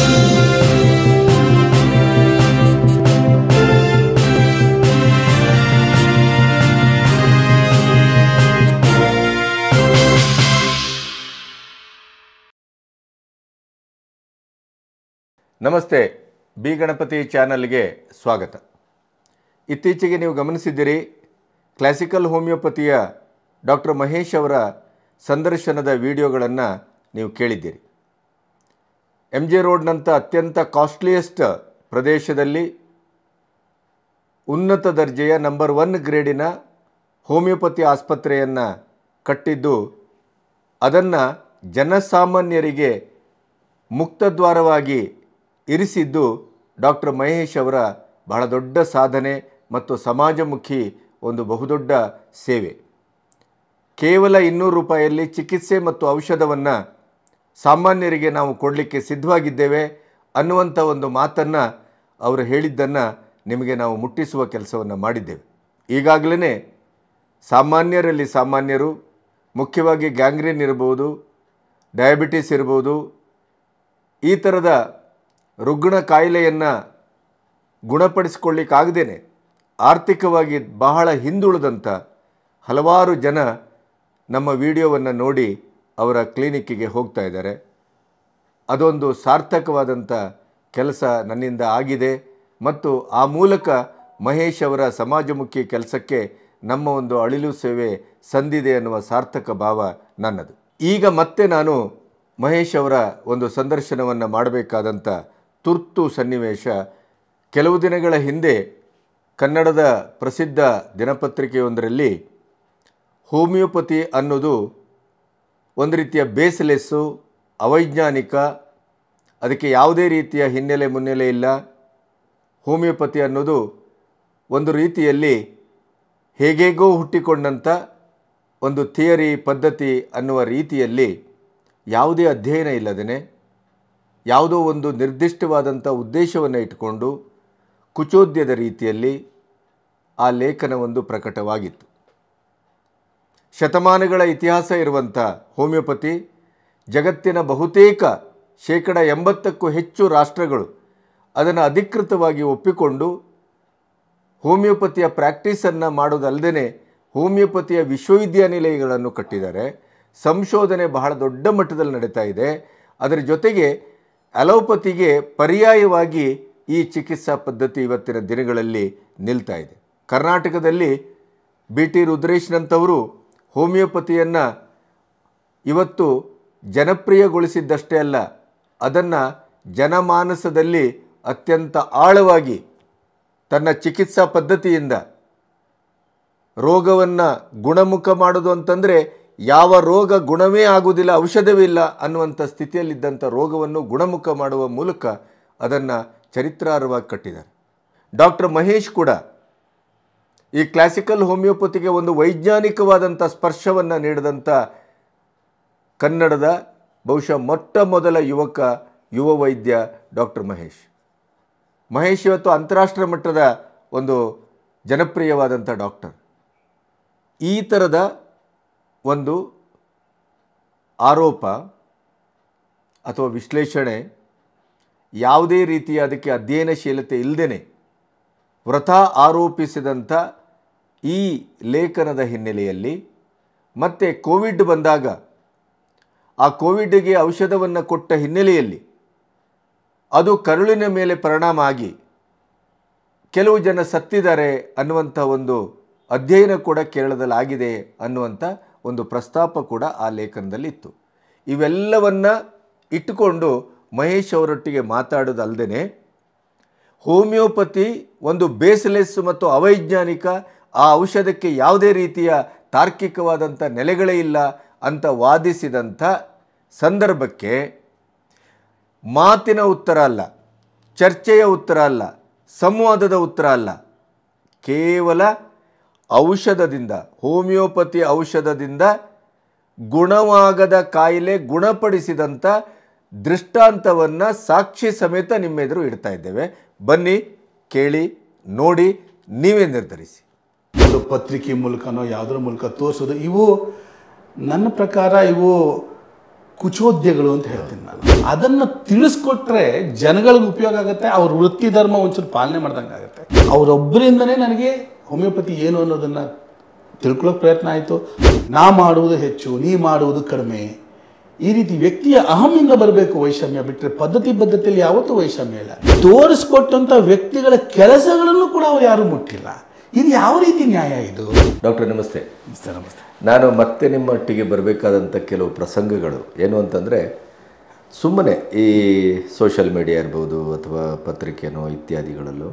ನಮಸ್ತೆ ಬಿ ಗಣಪತಿ ಚಾನಲ್ಗೆ ಸ್ವಾಗತ ಇತ್ತೀಚೆಗೆ ನೀವು ಗಮನಿಸಿದ್ದೀರಿ ಕ್ಲಾಸಿಕಲ್ ಹೋಮಿಯೋಪತಿಯ ಡಾಕ್ಟರ್ ಮಹೇಶ್ ಅವರ ಸಂದರ್ಶನದ ವಿಡಿಯೋಗಳನ್ನು ನೀವು ಕೇಳಿದ್ದೀರಿ ಎಮ್ ಜೆ ರೋಡ್ನಂಥ ಅತ್ಯಂತ ಕಾಸ್ಟ್ಲಿಯೆಸ್ಟ್ ಪ್ರದೇಶದಲ್ಲಿ ಉನ್ನತ ದರ್ಜೆಯ ನಂಬರ್ ಒನ್ ಗ್ರೇಡಿನ ಹೋಮಿಯೋಪತಿ ಆಸ್ಪತ್ರೆಯನ್ನು ಕಟ್ಟಿದ್ದು ಅದನ್ನು ಜನಸಾಮಾನ್ಯರಿಗೆ ಮುಕ್ತದ್ವಾರವಾಗಿ ಇರಿಸಿದ್ದು ಡಾಕ್ಟರ್ ಮಹೇಶ್ ಅವರ ಬಹಳ ದೊಡ್ಡ ಸಾಧನೆ ಮತ್ತು ಸಮಾಜಮುಖಿ ಒಂದು ಬಹುದೊಡ್ಡ ಸೇವೆ ಕೇವಲ ಇನ್ನೂರು ರೂಪಾಯಿಯಲ್ಲಿ ಚಿಕಿತ್ಸೆ ಮತ್ತು ಔಷಧವನ್ನು ಸಾಮಾನ್ಯರಿಗೆ ನಾವು ಕೊಡಲಿಕ್ಕೆ ಸಿದ್ಧವಾಗಿದ್ದೇವೆ ಅನ್ನುವಂಥ ಒಂದು ಮಾತನ್ನು ಅವರು ಹೇಳಿದ್ದನ್ನು ನಿಮಗೆ ನಾವು ಮುಟ್ಟಿಸುವ ಕೆಲಸವನ್ನು ಮಾಡಿದ್ದೇವೆ ಈಗಾಗಲೇ ಸಾಮಾನ್ಯರಲ್ಲಿ ಸಾಮಾನ್ಯರು ಮುಖ್ಯವಾಗಿ ಗ್ಯಾಂಗ್ರೀನ್ ಇರ್ಬೋದು ಡಯಾಬಿಟಿಸ್ ಇರ್ಬೋದು ಈ ಥರದ ರುಗ್ಣ ಕಾಯಿಲೆಯನ್ನು ಗುಣಪಡಿಸಿಕೊಳ್ಳಿಕ್ಕಾಗದೇ ಆರ್ಥಿಕವಾಗಿ ಬಹಳ ಹಿಂದುಳಿದಂಥ ಹಲವಾರು ಜನ ನಮ್ಮ ವಿಡಿಯೋವನ್ನು ನೋಡಿ ಅವರ ಕ್ಲಿನಿಕ್ಕಿಗೆ ಹೋಗ್ತಾ ಇದ್ದಾರೆ ಅದೊಂದು ಸಾರ್ಥಕವಾದಂಥ ಕೆಲಸ ನನ್ನಿಂದ ಆಗಿದೆ ಮತ್ತು ಆ ಮೂಲಕ ಮಹೇಶ್ ಅವರ ಸಮಾಜಮುಖಿ ಕೆಲಸಕ್ಕೆ ನಮ್ಮ ಒಂದು ಅಳಿಲು ಸೇವೆ ಸಂದಿದೆ ಅನ್ನುವ ಸಾರ್ಥಕ ಭಾವ ನನ್ನದು ಈಗ ಮತ್ತೆ ನಾನು ಮಹೇಶ್ ಅವರ ಒಂದು ಸಂದರ್ಶನವನ್ನು ಮಾಡಬೇಕಾದಂಥ ತುರ್ತು ಸನ್ನಿವೇಶ ಕೆಲವು ದಿನಗಳ ಹಿಂದೆ ಕನ್ನಡದ ಪ್ರಸಿದ್ಧ ದಿನಪತ್ರಿಕೆಯೊಂದರಲ್ಲಿ ಹೋಮಿಯೋಪತಿ ಅನ್ನೋದು ಒಂದು ರೀತಿಯ ಬೇಸ್ಲೆಸ್ಸು ಅವೈಜ್ಞಾನಿಕ ಅದಕ್ಕೆ ಯಾವುದೇ ರೀತಿಯ ಹಿನ್ನೆಲೆ ಮುನ್ನೆಲೆ ಇಲ್ಲ ಹೋಮಿಯೋಪತಿ ಅನ್ನೋದು ಒಂದು ರೀತಿಯಲ್ಲಿ ಹೇಗೇಗೋ ಹುಟ್ಟಿಕೊಂಡಂಥ ಒಂದು ಥಿಯರಿ ಪದ್ಧತಿ ಅನ್ನುವ ರೀತಿಯಲ್ಲಿ ಯಾವುದೇ ಅಧ್ಯಯನ ಇಲ್ಲದೇ ಯಾವುದೋ ಒಂದು ನಿರ್ದಿಷ್ಟವಾದಂಥ ಉದ್ದೇಶವನ್ನು ಇಟ್ಟುಕೊಂಡು ಕುಚೋದ್ಯದ ರೀತಿಯಲ್ಲಿ ಆ ಲೇಖನವೊಂದು ಪ್ರಕಟವಾಗಿತ್ತು ಶತಮಾನಗಳ ಇತಿಹಾಸ ಇರುವಂಥ ಹೋಮಿಯೋಪತಿ ಜಗತ್ತಿನ ಬಹುತೇಕ ಶೇಕಡ ಎಂಬತ್ತಕ್ಕೂ ಹೆಚ್ಚು ರಾಷ್ಟ್ರಗಳು ಅದನ್ನು ಅಧಿಕೃತವಾಗಿ ಒಪ್ಪಿಕೊಂಡು ಹೋಮಿಯೋಪತಿಯ ಪ್ರಾಕ್ಟೀಸನ್ನು ಮಾಡೋದಲ್ಲದೆ ಹೋಮಿಯೋಪತಿಯ ವಿಶ್ವವಿದ್ಯಾನಿಲಯಗಳನ್ನು ಕಟ್ಟಿದ್ದಾರೆ ಸಂಶೋಧನೆ ಬಹಳ ದೊಡ್ಡ ಮಟ್ಟದಲ್ಲಿ ನಡೀತಾ ಇದೆ ಅದರ ಜೊತೆಗೆ ಅಲೋಪತಿಗೆ ಪರ್ಯಾಯವಾಗಿ ಈ ಚಿಕಿತ್ಸಾ ಪದ್ಧತಿ ಇವತ್ತಿನ ದಿನಗಳಲ್ಲಿ ನಿಲ್ತಾ ಇದೆ ಕರ್ನಾಟಕದಲ್ಲಿ ಬಿ ಟಿ ರುದ್ರೇಶ್ನಂಥವರು ಹೋಮಿಯೋಪತಿಯನ್ನು ಇವತ್ತು ಜನಪ್ರಿಯಗೊಳಿಸಿದ್ದಷ್ಟೇ ಅಲ್ಲ ಅದನ್ನು ಜನಮಾನಸದಲ್ಲಿ ಅತ್ಯಂತ ಆಳವಾಗಿ ತನ್ನ ಚಿಕಿತ್ಸಾ ಪದ್ಧತಿಯಿಂದ ರೋಗವನ್ನು ಗುಣಮುಖ ಮಾಡೋದು ಅಂತಂದರೆ ಯಾವ ರೋಗ ಗುಣವೇ ಆಗುವುದಿಲ್ಲ ಔಷಧವಿಲ್ಲ ಅನ್ನುವಂಥ ಸ್ಥಿತಿಯಲ್ಲಿದ್ದಂಥ ರೋಗವನ್ನು ಗುಣಮುಖ ಮಾಡುವ ಮೂಲಕ ಅದನ್ನು ಚರಿತ್ರಾರ್ಹವಾಗಿ ಕಟ್ಟಿದ್ದಾರೆ ಡಾಕ್ಟರ್ ಮಹೇಶ್ ಕೂಡ ಈ ಕ್ಲಾಸಿಕಲ್ ಹೋಮಿಯೋಪತಿಗೆ ಒಂದು ವೈಜ್ಞಾನಿಕವಾದಂಥ ಸ್ಪರ್ಶವನ್ನು ನೀಡಿದಂಥ ಕನ್ನಡದ ಬಹುಶಃ ಮೊಟ್ಟ ಮೊದಲ ಯುವಕ ಯುವ ವೈದ್ಯ ಡಾಕ್ಟರ್ ಮಹೇಶ್ ಮಹೇಶ್ ಇವತ್ತು ಅಂತಾರಾಷ್ಟ್ರ ಮಟ್ಟದ ಒಂದು ಜನಪ್ರಿಯವಾದಂಥ ಡಾಕ್ಟರ್ ಈ ಥರದ ಒಂದು ಆರೋಪ ಅಥವಾ ವಿಶ್ಲೇಷಣೆ ಯಾವುದೇ ರೀತಿಯ ಅದಕ್ಕೆ ಅಧ್ಯಯನಶೀಲತೆ ಇಲ್ಲದೇ ವ್ರತ ಆರೋಪಿಸಿದಂಥ ಈ ಲೇಖನದ ಹಿನ್ನೆಲೆಯಲ್ಲಿ ಮತ್ತು ಕೋವಿಡ್ ಬಂದಾಗ ಆ ಕೋವಿಡ್ಗೆ ಔಷಧವನ್ನು ಕೊಟ್ಟ ಹಿನ್ನೆಲೆಯಲ್ಲಿ ಅದು ಕರುಳಿನ ಮೇಲೆ ಪರಿಣಾಮ ಆಗಿ ಕೆಲವು ಜನ ಸತ್ತಿದ್ದಾರೆ ಅನ್ನುವಂಥ ಒಂದು ಅಧ್ಯಯನ ಕೂಡ ಕೇರಳದಲ್ಲಿ ಆಗಿದೆ ಅನ್ನುವಂಥ ಒಂದು ಪ್ರಸ್ತಾಪ ಕೂಡ ಆ ಲೇಖನದಲ್ಲಿ ಇತ್ತು ಇವೆಲ್ಲವನ್ನು ಇಟ್ಟುಕೊಂಡು ಮಹೇಶ್ ಅವರೊಟ್ಟಿಗೆ ಮಾತಾಡೋದಲ್ಲದೆ ಹೋಮಿಯೋಪತಿ ಒಂದು ಬೇಸ್ಲೆಸ್ ಮತ್ತು ಅವೈಜ್ಞಾನಿಕ ಆ ಔಷಧಕ್ಕೆ ಯಾವುದೇ ರೀತಿಯ ತಾರ್ಕಿಕವಾದಂಥ ನೆಲೆಗಳೇ ಇಲ್ಲ ಅಂತ ವಾದಿಸಿದಂಥ ಸಂದರ್ಭಕ್ಕೆ ಮಾತಿನ ಉತ್ತರ ಅಲ್ಲ ಚರ್ಚೆಯ ಉತ್ತರ ಅಲ್ಲ ಸಂವಾದದ ಉತ್ತರ ಅಲ್ಲ ಕೇವಲ ಔಷಧದಿಂದ ಹೋಮಿಯೋಪತಿ ಔಷಧದಿಂದ ಗುಣವಾಗದ ಕಾಯಿಲೆ ಗುಣಪಡಿಸಿದಂಥ ದೃಷ್ಟಾಂತವನ್ನು ಸಾಕ್ಷಿ ಸಮೇತ ನಿಮ್ಮೆದುರು ಇಡ್ತಾ ಇದ್ದೇವೆ ಬನ್ನಿ ಕೇಳಿ ನೋಡಿ ನೀವೇ ನಿರ್ಧರಿಸಿ ಒಂದು ಪತ್ರಿಕೆ ಮೂಲಕನೋ ಯಾವುದರ ಮೂಲಕ ತೋರಿಸೋದು ಇವು ನನ್ನ ಪ್ರಕಾರ ಇವು ಕುಚೋದ್ಯಗಳು ಅಂತ ಹೇಳ್ತೀನಿ ನಾನು ಅದನ್ನು ತಿಳಿಸ್ಕೊಟ್ರೆ ಜನಗಳಿಗೆ ಉಪಯೋಗ ಆಗುತ್ತೆ ಅವ್ರ ವೃತ್ತಿ ಧರ್ಮ ಒಂಚೂರು ಪಾಲನೆ ಮಾಡ್ದಂಗೆ ಆಗುತ್ತೆ ಅವರೊಬ್ಬರಿಂದನೇ ನನಗೆ ಹೋಮಿಯೋಪತಿ ಏನು ಅನ್ನೋದನ್ನು ತಿಳ್ಕೊಳ್ಳೋಕೆ ಪ್ರಯತ್ನ ಆಯಿತು ನಾ ಮಾಡುವುದು ಹೆಚ್ಚು ನೀ ಮಾಡುವುದು ಕಡಿಮೆ ಈ ರೀತಿ ವ್ಯಕ್ತಿಯ ಅಹಮಿಂದ ಬರಬೇಕು ವೈಷಮ್ಯ ಬಿಟ್ಟರೆ ಪದ್ಧತಿ ಬದ್ಧತೆಯಲ್ಲಿ ಯಾವತ್ತೂ ವೈಷಮ್ಯ ಇಲ್ಲ ತೋರಿಸ್ಕೊಟ್ಟಂಥ ವ್ಯಕ್ತಿಗಳ ಕೆಲಸಗಳನ್ನು ಕೂಡ ಅವ್ರು ಯಾರೂ ಮುಟ್ಟಿಲ್ಲ ಇದು ಯಾವ ರೀತಿ ನ್ಯಾಯ ಇದು ಡಾಕ್ಟರ್ ನಮಸ್ತೆ ನಮಸ್ತೆ ನಮಸ್ತೆ ನಾನು ಮತ್ತೆ ನಿಮ್ಮೊಟ್ಟಿಗೆ ಬರಬೇಕಾದಂಥ ಕೆಲವು ಪ್ರಸಂಗಗಳು ಏನು ಅಂತಂದರೆ ಸುಮ್ಮನೆ ಈ ಸೋಷಿಯಲ್ ಮೀಡಿಯಾ ಇರ್ಬೋದು ಅಥವಾ ಪತ್ರಿಕೆನೋ ಇತ್ಯಾದಿಗಳಲ್ಲೂ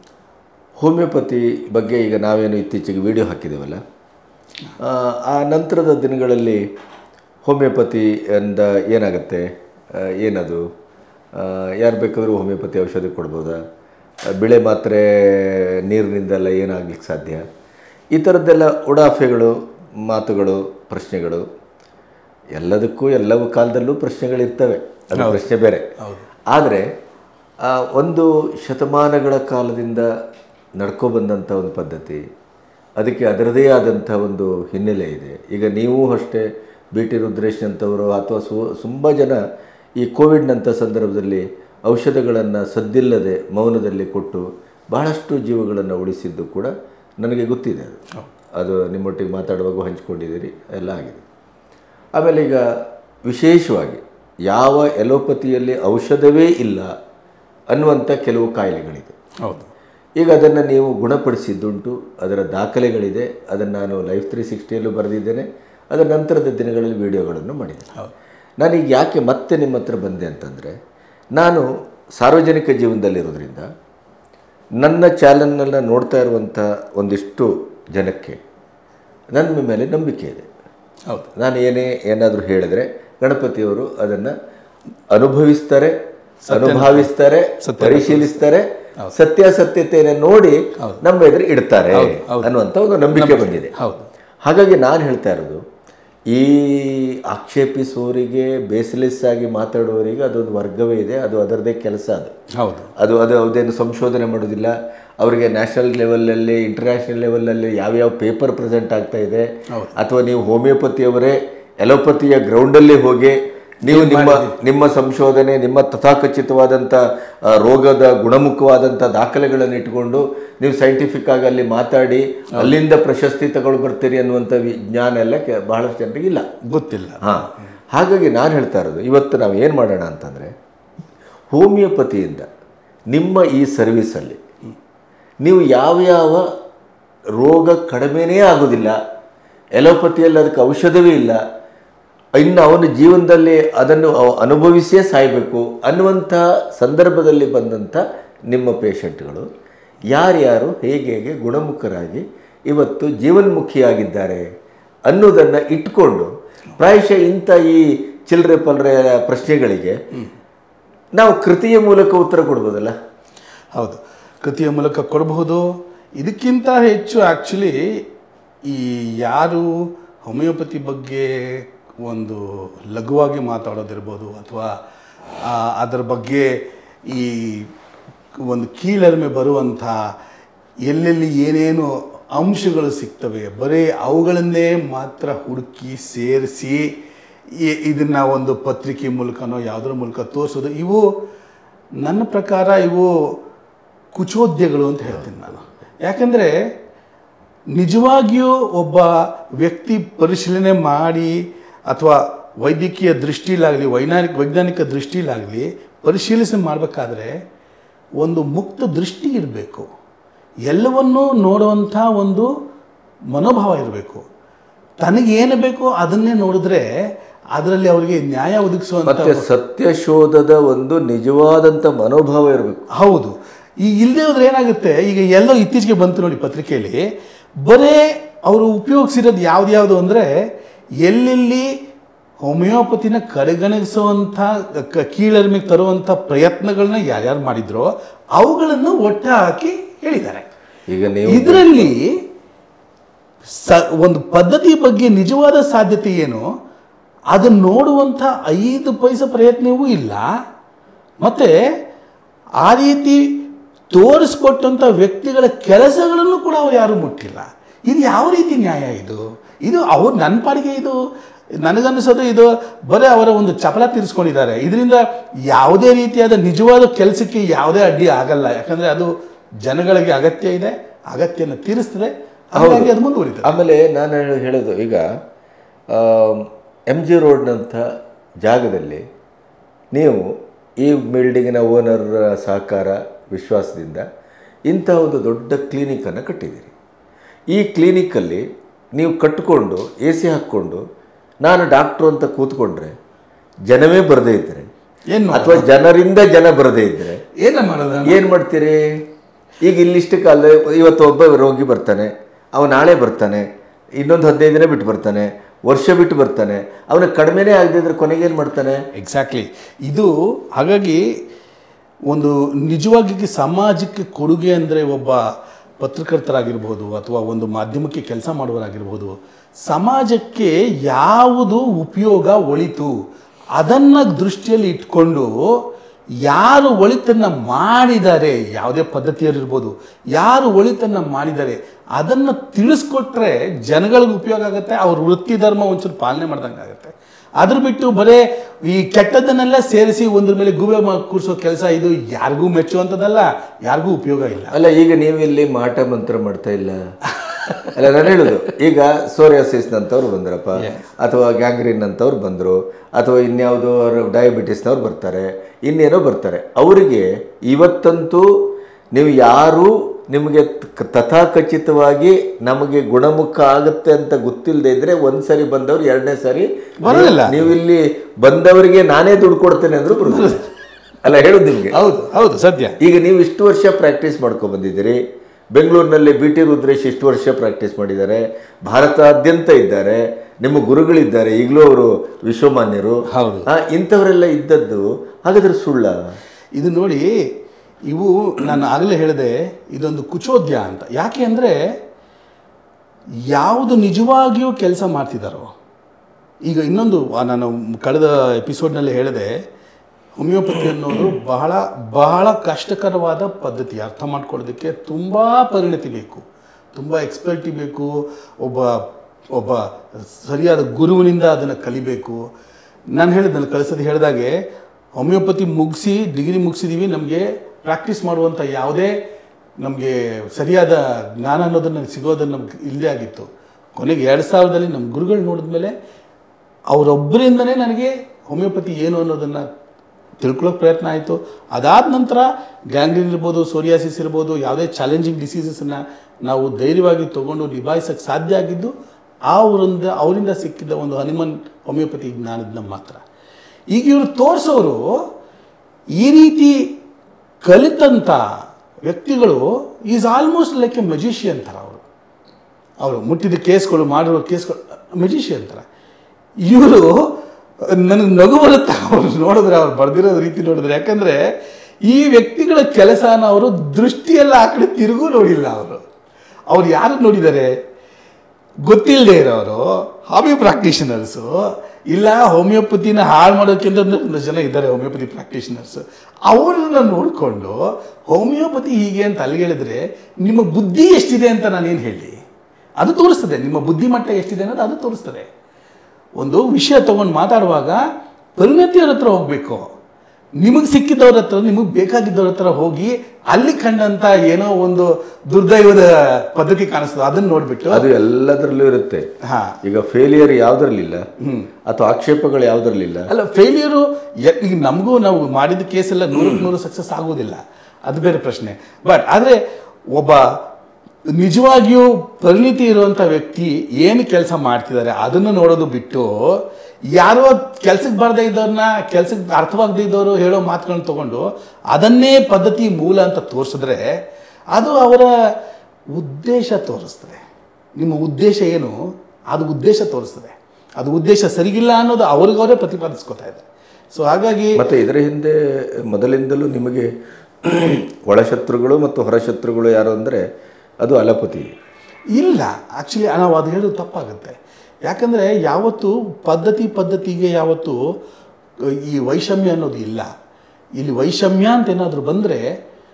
ಹೋಮಿಯೋಪತಿ ಬಗ್ಗೆ ಈಗ ನಾವೇನು ಇತ್ತೀಚೆಗೆ ವಿಡಿಯೋ ಹಾಕಿದ್ದೇವಲ್ಲ ಆ, ಆ ನಂತರದ ದಿನಗಳಲ್ಲಿ ಹೋಮಿಯೋಪತಿ ಅಂದ ಏನಾಗುತ್ತೆ ಆ, ಏನದು ಆ, ಯಾರು ಬೇಕಾದರೂ ಹೋಮಿಯೋಪತಿ ಔಷಧಿ ಕೊಡ್ಬೋದಾ ಆ, ಬಿಳೆ ಮಾತ್ರೆ ನೀರಿನಿಂದೆಲ್ಲ ಏನಾಗ್ಲಿಕ್ಕೆ ಸಾಧ್ಯ ಈ ಥರದ್ದೆಲ್ಲ ಉಡಾಫೆಗಳು ಮಾತುಗಳು ಪ್ರಶ್ನೆಗಳು ಎಲ್ಲದಕ್ಕೂ ಎಲ್ಲವೂ ಕಾಲದಲ್ಲೂ ಪ್ರಶ್ನೆಗಳಿರ್ತವೆ ಅದು ಪ್ರಶ್ನೆ ಬೇರೆ ಆದರೆ ಆ ಒಂದು ಶತಮಾನಗಳ ಕಾಲದಿಂದ ನಡ್ಕೊಬಂದಂಥ ಒಂದು ಪದ್ಧತಿ ಅದಕ್ಕೆ ಅದರದೇ ಆದಂಥ ಒಂದು ಹಿನ್ನೆಲೆ ಇದೆ ಈಗ ನೀವು ಅಷ್ಟೇ ಬಿ ಟಿ ರುದ್ರೇಶ್ ಅಂತವರು ಅಥವಾ ಸು ತುಂಬ ಜನ ಈ ಕೋವಿಡ್ನಂಥ ಸಂದರ್ಭದಲ್ಲಿ ಔಷಧಗಳನ್ನು ಸದ್ದಿಲ್ಲದೆ ಮೌನದಲ್ಲಿ ಕೊಟ್ಟು ಬಹಳಷ್ಟು ಜೀವಗಳನ್ನು ಉಳಿಸಿದ್ದು ಕೂಡ ನನಗೆ ಗೊತ್ತಿದೆ ಅದು ಅದು ನಿಮ್ಮೊಟ್ಟಿಗೆ ಮಾತಾಡುವಾಗ ಹಂಚ್ಕೊಂಡಿದ್ದೀರಿ ಎಲ್ಲ ಆಗಿದೆ ಆಮೇಲೆ ಈಗ ವಿಶೇಷವಾಗಿ ಯಾವ ಎಲೋಪತಿಯಲ್ಲಿ ಔಷಧವೇ ಇಲ್ಲ ಅನ್ನುವಂಥ ಕೆಲವು ಕಾಯಿಲೆಗಳಿದೆ ಹೌದು ಈಗ ಅದನ್ನು ನೀವು ಗುಣಪಡಿಸಿದ್ದುಂಟು ಅದರ ದಾಖಲೆಗಳಿದೆ ಅದನ್ನು ನಾನು ಲೈಫ್ ತ್ರೀ ಸಿಕ್ಸ್ಟಿಯಲ್ಲೂ ಬರೆದಿದ್ದೇನೆ ಅದರ ನಂತರದ ದಿನಗಳಲ್ಲಿ ವಿಡಿಯೋಗಳನ್ನು ಮಾಡಿದ್ದೇನೆ ಹೌದು ನಾನೀಗ ಯಾಕೆ ಮತ್ತೆ ನಿಮ್ಮ ಹತ್ರ ಬಂದೆ ಅಂತಂದರೆ ನಾನು ಸಾರ್ವಜನಿಕ ಜೀವನದಲ್ಲಿರೋದ್ರಿಂದ ನನ್ನ ಚಾನಲ್ನೆಲ್ಲ ನೋಡ್ತಾ ಇರುವಂಥ ಒಂದಿಷ್ಟು ಜನಕ್ಕೆ ನನ್ನ ಮೇಲೆ ನಂಬಿಕೆ ಇದೆ ಹೌದು ನಾನು ಏನೇ ಏನಾದರೂ ಹೇಳಿದ್ರೆ ಗಣಪತಿಯವರು ಅದನ್ನು ಅನುಭವಿಸ್ತಾರೆ ಅನುಭವಿಸ್ತಾರೆ ಪರಿಶೀಲಿಸ್ತಾರೆ ಸತ್ಯಾಸತ್ಯತೆಯನ್ನು ನೋಡಿ ನಮ್ಮ ಎದುರು ಇಡ್ತಾರೆ ಅನ್ನುವಂಥ ಒಂದು ನಂಬಿಕೆ ಬಂದಿದೆ ಹೌದು ಹಾಗಾಗಿ ನಾನು ಹೇಳ್ತಾ ಇರೋದು ಈ ಆಕ್ಷೇಪಿಸುವವರಿಗೆ ಬೇಸ್ಲೆಸ್ ಆಗಿ ಮಾತಾಡುವವರಿಗೆ ಅದೊಂದು ವರ್ಗವೇ ಇದೆ ಅದು ಅದರದೇ ಕೆಲಸ ಅದು ಹೌದು ಅದು ಅದು ಅದೇನು ಸಂಶೋಧನೆ ಮಾಡೋದಿಲ್ಲ ಅವರಿಗೆ ನ್ಯಾಷನಲ್ ಲೆವೆಲಲ್ಲಿ ಇಂಟರ್ನ್ಯಾಷನಲ್ ಲೆವೆಲಲ್ಲಿ ಯಾವ್ಯಾವ ಪೇಪರ್ ಪ್ರೆಸೆಂಟ್ ಆಗ್ತಾ ಇದೆ ಅಥವಾ ನೀವು ಹೋಮಿಯೋಪತಿಯವರೇ ಎಲೋಪತಿಯ ಗ್ರೌಂಡಲ್ಲಿ ಹೋಗಿ ನೀವು ನಿಮ್ಮ ನಿಮ್ಮ ಸಂಶೋಧನೆ ನಿಮ್ಮ ತಥಾಕಚಿತವಾದಂಥ ಆ, ರೋಗದ ಗುಣಮುಖವಾದಂಥ ದಾಖಲೆಗಳನ್ನು ಇಟ್ಕೊಂಡು ನೀವು ಸೈಂಟಿಫಿಕ್ ಆಗಿ ಅಲ್ಲಿ ಮಾತಾಡಿ ಅಲ್ಲಿಂದ ಪ್ರಶಸ್ತಿ ತಗೊಂಡು ಬರ್ತೀರಿ ಅನ್ನುವಂಥ ವಿಜ್ಞಾನ ಎಲ್ಲ ಕೆ- ಬಹಳಷ್ಟು ಜನರಿಗೆ ಇಲ್ಲ ಗೊತ್ತಿಲ್ಲ ಹಾಂ ಹಾಗಾಗಿ ನಾನು ಹೇಳ್ತಾ ಇರೋದು ಇವತ್ತು ನಾವು ಏನು ಮಾಡೋಣ ಅಂತಂದರೆ ಹೋಮಿಯೋಪತಿಯಿಂದ ನಿಮ್ಮ ಈ ಸರ್ವಿಸಲ್ಲಿ ನೀವು ಯಾವ ಯಾವ ರೋಗ ಕಡಿಮೆನೇ ಆಗೋದಿಲ್ಲ ಎಲೋಪತಿಯಲ್ಲಿ ಅದಕ್ಕೆ ಔಷಧವೇ ಇಲ್ಲ ಇನ್ನು ಅವನ ಜೀವನದಲ್ಲಿ ಅದನ್ನು ಅವ ಅನುಭವಿಸಿಯೇ ಸಾಯಬೇಕು ಅನ್ನುವಂಥ ಸಂದರ್ಭದಲ್ಲಿ ಬಂದಂಥ ನಿಮ್ಮ ಪೇಷಂಟ್ಗಳು ಯಾರ್ಯಾರು ಹೇಗೆ ಹೇಗೆ ಗುಣಮುಖರಾಗಿ ಇವತ್ತು ಜೀವನ್ಮುಖಿಯಾಗಿದ್ದಾರೆ ಅನ್ನೋದನ್ನು ಇಟ್ಕೊಂಡು ಪ್ರಾಯಶಃ ಇಂಥ ಈ ಚಿಲ್ಲರೆ ಪಲ್ಲರೆ ಪ್ರಶ್ನೆಗಳಿಗೆ ನಾವು ಕೃತಿಯ ಮೂಲಕ ಉತ್ತರ ಕೊಡ್ಬೋದಲ್ಲ ಹೌದು ಕೃತಿಯ ಮೂಲಕ ಕೊಡಬಹುದು ಇದಕ್ಕಿಂತ ಹೆಚ್ಚು ಆ್ಯಕ್ಚುಲಿ ಈ ಯಾರು ಹೋಮಿಯೋಪತಿ ಬಗ್ಗೆ ಒಂದು ಲಘುವಾಗಿ ಮಾತಾಡೋದಿರ್ಬೋದು ಅಥವಾ ಆ, ಅದರ ಬಗ್ಗೆ ಈ ಒಂದು ಕೀಳರಿಮೆ ಬರುವಂಥ ಎಲ್ಲೆಲ್ಲಿ ಏನೇನು ಅಂಶಗಳು ಸಿಗ್ತವೆ ಬರೀ ಅವುಗಳನ್ನೇ ಮಾತ್ರ ಹುಡುಕಿ ಸೇರಿಸಿ ಇದನ್ನು ಒಂದು ಪತ್ರಿಕೆ ಮೂಲಕನೋ ಯಾವುದರ ಮೂಲಕ ತೋರಿಸೋದು ಇವು ನನ್ನ ಪ್ರಕಾರ ಇವು ಕುಚೋದ್ಯಗಳು ಅಂತ ಹೇಳ್ತೀನಿ ನಾನು ಯಾಕಂದರೆ ನಿಜವಾಗಿಯೂ ಒಬ್ಬ ವ್ಯಕ್ತಿ ಪರಿಶೀಲನೆ ಮಾಡಿ ಅಥವಾ ವೈದ್ಯಕೀಯ ದೃಷ್ಟಿಲಾಗಲಿ ವೈಜ್ಞಾನಿಕ ವೈಜ್ಞಾನಿಕ ದೃಷ್ಟಿಲಾಗಲಿ ಪರಿಶೀಲಿಸಿ ಮಾಡಬೇಕಾದ್ರೆ ಒಂದು ಮುಕ್ತ ದೃಷ್ಟಿ ಇರಬೇಕು ಎಲ್ಲವನ್ನೂ ನೋಡುವಂಥ ಒಂದು ಮನೋಭಾವ ಇರಬೇಕು ತನಗೇನು ಬೇಕೋ ಅದನ್ನೇ ನೋಡಿದ್ರೆ ಅದರಲ್ಲಿ ಅವರಿಗೆ ನ್ಯಾಯ ಒದಗಿಸುವಂಥ ಮತ್ತೆ ಸತ್ಯ ಶೋಧದ ಒಂದು ನಿಜವಾದಂಥ ಮನೋಭಾವ ಇರಬೇಕು ಹೌದು ಈ ಇಲ್ಲದೆ ಹೋದ್ರೆ ಏನಾಗುತ್ತೆ ಈಗ ಎಲ್ಲೋ ಇತ್ತೀಚೆಗೆ ಬಂತು ನೋಡಿ ಪತ್ರಿಕೆಯಲ್ಲಿ ಬರೇ ಅವರು ಉಪಯೋಗಿಸಿರೋದು ಯಾವ್ದ್ಯಾವುದು ಅಂದರೆ ಎಲ್ಲೆಲ್ಲಿ ಹೋಮಿಯೋಪತಿನ ಕಡೆಗಣಿಸುವಂಥ ಕ- ಕೀಳರಿಮೆಗೆ ತರುವಂಥ ಪ್ರಯತ್ನಗಳನ್ನ ಯಾರ್ಯಾರು ಮಾಡಿದ್ರೋ ಅವುಗಳನ್ನು ಒಟ್ಟ ಹಾಕಿ ಹೇಳಿದ್ದಾರೆ ಈಗ ನೀವು ಇದರಲ್ಲಿ ಸ ಒಂದು ಪದ್ಧತಿ ಬಗ್ಗೆ ನಿಜವಾದ ಸಾಧ್ಯತೆ ಏನು ಅದನ್ನು ನೋಡುವಂಥ ಐದು ಪೈಸೆ ಪ್ರಯತ್ನವೂ ಇಲ್ಲ ಮತ್ತು ಆ ರೀತಿ ತೋರಿಸ್ಕೊಟ್ಟಂಥ ವ್ಯಕ್ತಿಗಳ ಕೆಲಸಗಳನ್ನು ಕೂಡ ಅವ್ರು ಯಾರೂ ಮುಟ್ಟಿಲ್ಲ ಇದು ಯಾವ ರೀತಿ ನ್ಯಾಯ ಇದು ಇದು ಅವ್ರು ನನ್ನ ಪಾಡಿಗೆ ಇದು ನನಗನ್ನಿಸೋದು ಇದು ಬರೀ ಅವರ ಒಂದು ಚಪಲ ತೀರಿಸ್ಕೊಂಡಿದ್ದಾರೆ ಇದರಿಂದ ಯಾವುದೇ ರೀತಿಯಾದ ನಿಜವಾದ ಕೆಲಸಕ್ಕೆ ಯಾವುದೇ ಅಡ್ಡಿ ಆಗಲ್ಲ ಯಾಕಂದ್ರೆ ಅದು ಜನಗಳಿಗೆ ಅಗತ್ಯ ಇದೆ ಅಗತ್ಯನ ತೀರಿಸ್ತದೆ ಹಾಗಾಗಿ ಅದು ಮುಂದುವರಿತದೆ ಆಮೇಲೆ ನಾನು ಹೇಳ- ಹೇಳೋದು ಈಗ ಎಮ್ ಜಿ ರೋಡ್ನಂಥ ಜಾಗದಲ್ಲಿ ನೀವು ಈ ಬಿಲ್ಡಿಂಗಿನ ಓನರ್ ಸಹಕಾರ ವಿಶ್ವಾಸದಿಂದ ಇಂಥ ಒಂದು ದೊಡ್ಡ ಕ್ಲಿನಿಕನ್ನು ಕಟ್ಟಿದ್ದೀರಿ ಈ ಕ್ಲಿನಿಕಲ್ಲಿ ನೀವು ಕಟ್ಟಿಕೊಂಡು ಎ ಸಿ ಹಾಕ್ಕೊಂಡು ನಾನು ಡಾಕ್ಟ್ರು ಅಂತ ಕೂತ್ಕೊಂಡ್ರೆ ಜನವೇ ಬರದೇ ಇದ್ದರೆ ಏನು ಅಥವಾ ಜನರಿಂದ ಜನ ಬರದೇ ಇದ್ದರೆ ಏನ ಮಾಡೋದು ಏನು ಮಾಡ್ತೀರಿ ಈಗ ಇಲ್ಲಿಷ್ಟು ಕಾಲ ಇವತ್ತು ಒಬ್ಬ ರೋಗಿ ಬರ್ತಾನೆ ಅವ ನಾಳೆ ಬರ್ತಾನೆ ಇನ್ನೊಂದು ಹದಿನೈದು ದಿನ ಬಿಟ್ಟು ಬರ್ತಾನೆ ವರ್ಷ ಬಿಟ್ಟು ಬರ್ತಾನೆ ಅವನ ಕಡಿಮೆನೇ ಆಗದಿದ್ರೆ ಕೊನೆಗೇನು ಮಾಡ್ತಾನೆ ಎಕ್ಸಾಕ್ಟ್ಲಿ ಇದು ಹಾಗಾಗಿ ಒಂದು ನಿಜವಾಗಿ ಸಮಾಜಕ್ಕೆ ಕೊಡುಗೆ ಅಂದರೆ ಒಬ್ಬ ಪತ್ರಕರ್ತರಾಗಿರ್ಬೋದು ಅಥವಾ ಒಂದು ಮಾಧ್ಯಮಕ್ಕೆ ಕೆಲಸ ಮಾಡುವರಾಗಿರ್ಬೋದು ಸಮಾಜಕ್ಕೆ ಯಾವುದು ಉಪಯೋಗ ಒಳಿತು ಅದನ್ನು ದೃಷ್ಟಿಯಲ್ಲಿ ಇಟ್ಕೊಂಡು ಯಾರು ಒಳಿತನ್ನು ಮಾಡಿದ್ದಾರೆ ಯಾವುದೇ ಪದ್ಧತಿಯಲ್ಲಿರ್ಬೋದು ಯಾರು ಒಳಿತನ್ನು ಮಾಡಿದ್ದಾರೆ ಅದನ್ನು ತಿಳಿಸ್ಕೊಟ್ರೆ ಜನಗಳಿಗೆ ಉಪಯೋಗ ಆಗುತ್ತೆ ಅವ್ರ ವೃತ್ತಿ ಧರ್ಮ ಒಂಚೂರು ಪಾಲನೆ ಮಾಡ್ದಂಗೆ ಆಗುತ್ತೆ ಅದ್ರ ಬಿಟ್ಟು ಬರೇ ಈ ಕೆಟ್ಟದ್ದನ್ನೆಲ್ಲ ಸೇರಿಸಿ ಒಂದ್ರ ಮೇಲೆ ಗೂಬೆ ಮಾ ಕೂರಿಸೋ ಕೆಲಸ ಇದು ಯಾರಿಗೂ ಮೆಚ್ಚುವಂಥದ್ದಲ್ಲ ಯಾರಿಗೂ ಉಪಯೋಗ ಇಲ್ಲ ಅಲ್ಲ ಈಗ ನೀವು ಇಲ್ಲಿ ಮಾಟ ಮಂತ್ರ ಮಾಡ್ತಾ ಇಲ್ಲ ಅಲ್ಲ ನಾನು ಹೇಳುದು ಈಗ ಸೋರಿಯಾಸಿಸ್ನಂಥವ್ರು ಬಂದ್ರಪ್ಪ ಅಥವಾ ಗ್ಯಾಂಗ್ರೀನ್ ಅಂತವ್ರು ಬಂದರು ಅಥವಾ ಇನ್ಯಾವುದೋ ಡಯಾಬಿಟಿಸ್ನವ್ರು ಬರ್ತಾರೆ ಇನ್ನೇನೋ ಬರ್ತಾರೆ ಅವರಿಗೆ ಇವತ್ತಂತೂ ನೀವು ಯಾರು ನಿಮಗೆ ತ- ತಥಾಖಚಿತವಾಗಿ ನಮಗೆ ಗುಣಮುಖ ಆಗುತ್ತೆ ಅಂತ ಗೊತ್ತಿಲ್ಲದೆ ಇದ್ರೆ ಒಂದ್ಸರಿ ಬಂದವ್ರು ಎರಡನೇ ಸಾರಿ ಬರೋದಿಲ್ಲ. ನೀವು ಇಲ್ಲಿ ಬಂದವರಿಗೆ ನಾನೇ ದುಡ್ಡು ಕೊಡ್ತೇನೆ ಅಂದ್ರೂ ಬರೋದಿಲ್ಲ ಅಲ್ಲ ಹೇಳುದು ನಿಮಗೆ ಹೌದು ಹೌದು ಸದ್ಯ ಈಗ ನೀವು ಇಷ್ಟು ವರ್ಷ ಪ್ರಾಕ್ಟೀಸ್ ಮಾಡ್ಕೊಂಡು ಬಂದಿದ್ದೀರಿ ಬೆಂಗಳೂರಿನಲ್ಲಿ ಬಿ ಟಿ ರುದ್ರೇಶ್ ಇಷ್ಟು ವರ್ಷ ಪ್ರಾಕ್ಟೀಸ್ ಮಾಡಿದ್ದಾರೆ ಭಾರತಾದ್ಯಂತ ಇದ್ದಾರೆ ನಿಮ್ಮ ಗುರುಗಳಿದ್ದಾರೆ ಈಗಲೂ ಅವರು ವಿಶ್ವಮಾನ್ಯರು ಹೌದು. ಆ, ಇಂಥವರೆಲ್ಲ ಇದ್ದದ್ದು ಹಾಗಾದ್ರೆ ಸುಳ್ಳ ಇದು ನೋಡಿ ಇವು ನಾನು ಆಗಲೇ ಹೇಳಿದೆ ಇದೊಂದು ಕುಚೋದ್ಯ ಅಂತ ಯಾಕೆ ಅಂದರೆ ಯಾವುದು ನಿಜವಾಗಿಯೂ ಕೆಲಸ ಮಾಡ್ತಿದ್ದಾರೋ ಈಗ ಇನ್ನೊಂದು ಆ ನಾನು ಕಳೆದ ಎಪಿಸೋಡ್ನಲ್ಲಿ ಹೇಳಿದೆ ಹೋಮಿಯೋಪತಿ ಅನ್ನೋದು ಬಹಳ ಬಹಳ ಕಷ್ಟಕರವಾದ ಪದ್ಧತಿ ಅರ್ಥ ಮಾಡ್ಕೊಳ್ಳೋದಕ್ಕೆ ತುಂಬ ಪರಿಣತಿ ಬೇಕು ತುಂಬ ಎಕ್ಸ್ಪರ್ಟಿ ಬೇಕು ಒಬ್ಬ ಒಬ್ಬ ಸರಿಯಾದ ಗುರುವಿನಿಂದ ಅದನ್ನು ಕಲಿಬೇಕು ನಾನು ಹೇಳಿದ್ನಲ್ಲ ಕಳಿಸೋದು ಹೇಳಿದಾಗೆ ಹೋಮಿಯೋಪತಿ ಮುಗಿಸಿ ಡಿಗ್ರಿ ಮುಗಿಸಿದೀವಿ ನಮಗೆ ಪ್ರಾಕ್ಟೀಸ್ ಮಾಡುವಂಥ ಯಾವುದೇ ನಮಗೆ ಸರಿಯಾದ ಜ್ಞಾನ ಅನ್ನೋದನ್ನು ಸಿಗೋದನ್ನು ನಮ್ಗೆ ಇಲ್ಲದೇ ಆಗಿತ್ತು ಕೊನೆಗೆ ಎರಡು ಸಾವಿರದಲ್ಲಿ ನಮ್ಮ ಗುರುಗಳು ನೋಡಿದ್ಮೇಲೆ ಅವರೊಬ್ಬರಿಂದನೇ ನನಗೆ ಹೋಮಿಯೋಪತಿ ಏನು ಅನ್ನೋದನ್ನು ತಿಳ್ಕೊಳ್ಳೋಕೆ ಪ್ರಯತ್ನ ಆಯಿತು ಅದಾದ ನಂತರ ಗ್ಯಾಂಗ್ರೀನ್ ಇರ್ಬೋದು ಸೋರಿಯಾಸಿಸ್ ಇರ್ಬೋದು ಯಾವುದೇ ಚಾಲೆಂಜಿಂಗ್ ಡಿಸೀಸಸನ್ನು ನಾವು ಧೈರ್ಯವಾಗಿ ತೊಗೊಂಡು ನಿಭಾಯಿಸೋಕ್ಕೆ ಸಾಧ್ಯ ಆಗಿದ್ದು ಆ ಅವರಿಂದ ಅವರಿಂದ ಸಿಕ್ಕಿದ್ದ ಒಂದು ಹನುಮನ್ ಹೋಮಿಯೋಪತಿ ಜ್ಞಾನದಿಂದ ಮಾತ್ರ ಈಗ ಇವರು ತೋರಿಸೋರು ಈ ರೀತಿ ಕಲಿತಂಥ ವ್ಯಕ್ತಿಗಳು is almost like a magician ಥರ ಅವರು ಅವರು ಮುಟ್ಟಿದ ಕೇಸ್ಗಳು ಮಾಡಿರೋ ಕೇಸ್ಗಳು ಮೆಜಿಷಿಯನ್ ಥರ ಇವರು ನನಗೆ ನಗು ಬರುತ್ತೆ ಅವ್ರು ನೋಡಿದ್ರೆ ಅವ್ರು ಬರ್ದಿರೋ ರೀತಿ ನೋಡಿದ್ರೆ ಯಾಕಂದರೆ ಈ ವ್ಯಕ್ತಿಗಳ ಕೆಲಸನ ಅವರು ದೃಷ್ಟಿಯೆಲ್ಲ ಆ ಕಡೆ ತಿರುಗೂ ನೋಡಿಲ್ಲ ಅವರು ಅವ್ರು ಯಾರು ನೋಡಿದ್ದಾರೆ ಗೊತ್ತಿಲ್ಲದೆ ಇರೋರು ಹಾಬಿ ಪ್ರಾಕ್ಟೀಷನರ್ಸು ಇಲ್ಲ ಹೋಮಿಯೋಪತಿನ ಹಾಳು ಮಾಡೋಕ್ಕಿಂತ ಒಂದು ಜನ ಇದ್ದಾರೆ ಹೋಮಿಯೋಪತಿ ಪ್ರಾಕ್ಟೀಷನರ್ಸ್ ಅವ್ರನ್ನ ನೋಡಿಕೊಂಡು ಹೋಮಿಯೋಪತಿ ಹೀಗೆ ಅಂತ ಅಲ್ಲಿಗೆಳಿದ್ರೆ ನಿಮ್ಮ ಬುದ್ಧಿ ಎಷ್ಟಿದೆ ಅಂತ ನಾನೇನು ಹೇಳಿ ಅದು ತೋರಿಸ್ತದೆ ನಿಮ್ಮ ಬುದ್ಧಿಮಟ್ಟ ಎಷ್ಟಿದೆ ಅನ್ನೋದು ಅದು ತೋರಿಸ್ತದೆ ಒಂದು ವಿಷಯ ತಗೊಂಡು ಮಾತಾಡುವಾಗ ಪರಿಣತಿಯವ್ರ ಹತ್ರ ಹೋಗಬೇಕು ನಿಮಗೆ ಸಿಕ್ಕಿದವ್ರ ಹತ್ರ ನಿಮಗೆ ಬೇಕಾಗಿದ್ದವ್ರ ಹತ್ರ ಹೋಗಿ ಅಲ್ಲಿ ಕಂಡಂತ ಏನೋ ಒಂದು ದುರ್ದೈವದ ಪದ್ಧತಿ ಕಾಣಿಸ್ತದೆ ಅದನ್ನ ನೋಡ್ಬಿಟ್ಟು ಅದು ಎಲ್ಲದರಲ್ಲೂ ಇರುತ್ತೆ ಹಾ ಈಗ ಫೇಲಿಯರ್ ಯಾವ್ದ್ರಲ್ಲಿಲ್ಲ ಅಥವಾ ಆಕ್ಷೇಪಗಳು ಯಾವ್ದ್ರಲ್ಲಿಲ್ಲ ಅಲ್ಲ ಫೇಲಿಯರು ಈಗ ನಮಗೂ ನಾವು ಮಾಡಿದ ಕೇಸೆಲ್ಲ ನೂರಕ್ಕೆ ನೂರು ಸಕ್ಸಸ್ ಆಗೋದಿಲ್ಲ ಅದು ಬೇರೆ ಪ್ರಶ್ನೆ ಬಟ್ ಆದರೆ ಒಬ್ಬ ನಿಜವಾಗಿಯೂ ಪರಿಣಿತಿ ಇರುವಂಥ ವ್ಯಕ್ತಿ ಏನು ಕೆಲಸ ಮಾಡ್ತಿದ್ದಾರೆ ಅದನ್ನು ನೋಡೋದು ಬಿಟ್ಟು ಯಾರೋ ಕೆಲ್ಸಕ್ಕೆ ಬರದೇ ಇದ್ದವ್ರನ್ನ ಕೆಲ್ಸಕ್ಕೆ ಅರ್ಥವಾಗದೇ ಇದ್ದವರು ಹೇಳೋ ಮಾತುಗಳನ್ನ ತಗೊಂಡು ಅದನ್ನೇ ಪದ್ಧತಿ ಮೂಲ ಅಂತ ತೋರಿಸಿದ್ರೆ ಅದು ಅವರ ಉದ್ದೇಶ ತೋರಿಸ್ತದೆ ನಿಮ್ಮ ಉದ್ದೇಶ ಏನು ಅದು ಉದ್ದೇಶ ತೋರಿಸ್ತದೆ ಅದು ಉದ್ದೇಶ ಸರಿಗಿಲ್ಲ ಅನ್ನೋದು ಅವ್ರಿಗವರೇ ಪ್ರತಿಪಾದಿಸ್ಕೊತಾ ಇದೆ ಸೊ ಹಾಗಾಗಿ ಮತ್ತೆ ಇದರ ಹಿಂದೆ ಮೊದಲಿಂದಲೂ ನಿಮಗೆ ಒಳಶತ್ರುಗಳು ಮತ್ತು ಹೊರಶತ್ರುಗಳು ಯಾರು ಅಂದರೆ ಅದು ಅಲಪತಿ ಇಲ್ಲ ಆ್ಯಕ್ಚುಲಿ ನಾವು ಅದು ಹೇಳೋದು ತಪ್ಪಾಗುತ್ತೆ ಯಾಕಂದರೆ ಯಾವತ್ತು ಪದ್ಧತಿ ಪದ್ಧತಿಗೆ ಯಾವತ್ತು ಈ ವೈಷಮ್ಯ ಅನ್ನೋದು ಇಲ್ಲ ಇಲ್ಲಿ ವೈಷಮ್ಯ ಅಂತ ಏನಾದರೂ ಬಂದರೆ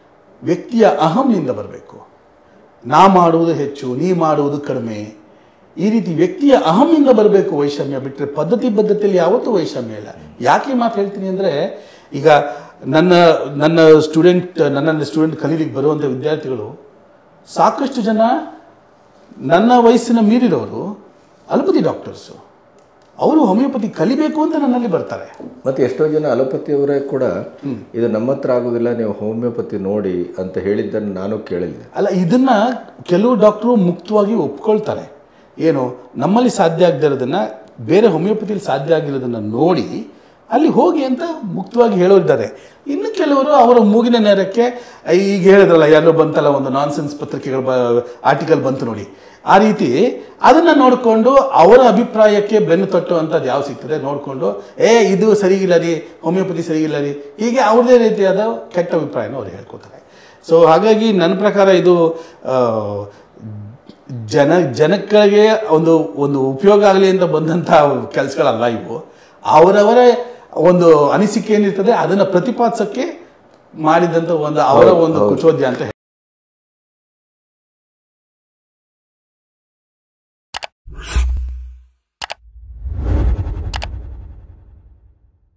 ವ್ಯಕ್ತಿಯ ಅಹಂನಿಂದ ಬರಬೇಕು ನಾ ಮಾಡುವುದು ಹೆಚ್ಚು ನೀ ಮಾಡುವುದು ಕಡಿಮೆ ಈ ರೀತಿ ವ್ಯಕ್ತಿಯ ಅಹಮಿಂದ ಬರಬೇಕು ವೈಷಮ್ಯ ಬಿಟ್ಟರೆ ಪದ್ಧತಿ ಬದ್ಧತೆಯಲ್ಲಿ ಯಾವತ್ತೂ ವೈಷಮ್ಯ ಇಲ್ಲ ಯಾಕೆ ಈ ಮಾತು ಹೇಳ್ತೀನಿ ಅಂದರೆ ಈಗ ನನ್ನ ನನ್ನ ಸ್ಟೂಡೆಂಟ್ ನನ್ನ ಸ್ಟೂಡೆಂಟ್ ಕಲೀಲಿಕ್ಕೆ ಬರುವಂಥ ವಿದ್ಯಾರ್ಥಿಗಳು ಸಾಕಷ್ಟು ಜನ ನನ್ನ ವಯಸ್ಸಿನ ಮೀರಿರೋರು ಅಲೋಪತಿ ಡಾಕ್ಟರ್ಸು ಅವರು ಹೋಮಿಯೋಪತಿ ಕಲಿಬೇಕು ಅಂತ ನನ್ನಲ್ಲಿ ಬರ್ತಾರೆ ಮತ್ತು ಎಷ್ಟೋ ಜನ ಅಲೋಪತಿಯವರೇ ಕೂಡ ಇದು ನಮ್ಮ ಹತ್ರ ಆಗೋದಿಲ್ಲ ನೀವು ಹೋಮಿಯೋಪತಿ ನೋಡಿ ಅಂತ ಹೇಳಿದ್ದನ್ನು ನಾನು ಕೇಳಿದ್ದೆ ಅಲ್ಲ ಇದನ್ನ ಕೆಲವು ಡಾಕ್ಟ್ರು ಮುಕ್ತವಾಗಿ ಒಪ್ಕೊಳ್ತಾರೆ ಏನು ನಮ್ಮಲ್ಲಿ ಸಾಧ್ಯ ಆಗದಿರೋದನ್ನ ಬೇರೆ ಹೋಮಿಯೋಪತಿಲಿ ಸಾಧ್ಯ ಆಗಿರೋದನ್ನ ನೋಡಿ ಅಲ್ಲಿ ಹೋಗಿ ಅಂತ ಮುಕ್ತವಾಗಿ ಹೇಳೋರಿದ್ದಾರೆ ಇನ್ನು ಕೆಲವರು ಅವರ ಮೂಗಿನ ನೇರಕ್ಕೆ ಈಗ ಹೇಳಿದ್ರಲ್ಲ ಯಾರೋ ಬಂತಲ್ಲ ಒಂದು ನಾನ್ಸೆನ್ಸ್ ಪತ್ರಿಕೆಗಳ ಬ ಆರ್ಟಿಕಲ್ ಬಂತು ನೋಡಿ ಆ ರೀತಿ ಅದನ್ನ ನೋಡಿಕೊಂಡು ಅವರ ಅಭಿಪ್ರಾಯಕ್ಕೆ ಬೆನ್ನು ತಟ್ಟುವಂಥದ್ದು ಯಾವ ಸಿಗ್ತದೆ ನೋಡಿಕೊಂಡು ಏ ಇದು ಸರಿ ಇಲ್ಲ ರೀ ಹೋಮಿಯೋಪತಿ ಸರಿ ಇಲ್ಲ ರೀ ಹೀಗೆ ಅವ್ರದೇ ರೀತಿಯಾದ ಕೆಟ್ಟ ಅಭಿಪ್ರಾಯನ ಅವ್ರು ಹೇಳ್ಕೊತಾರೆ ಸೊ ಹಾಗಾಗಿ ನನ್ನ ಪ್ರಕಾರ ಇದು ಆ, ಜನ ಜನಗಳಿಗೆ ಒಂದು ಒಂದು ಉಪಯೋಗ ಆಗಲಿ ಅಂತ ಬಂದಂಥ ಕೆಲಸಗಳಲ್ಲ ಇವು ಅವರವರ ಒಂದು ಅನಿಸಿಕೆ ಏನಿರ್ತದೆ ಅದನ್ನು ಪ್ರತಿಪಾದಿಸೋಕ್ಕೆ ಮಾಡಿದಂಥ ಒಂದು ಅವರ ಒಂದು ಕುಚೋದ್ಯ ಅಂತ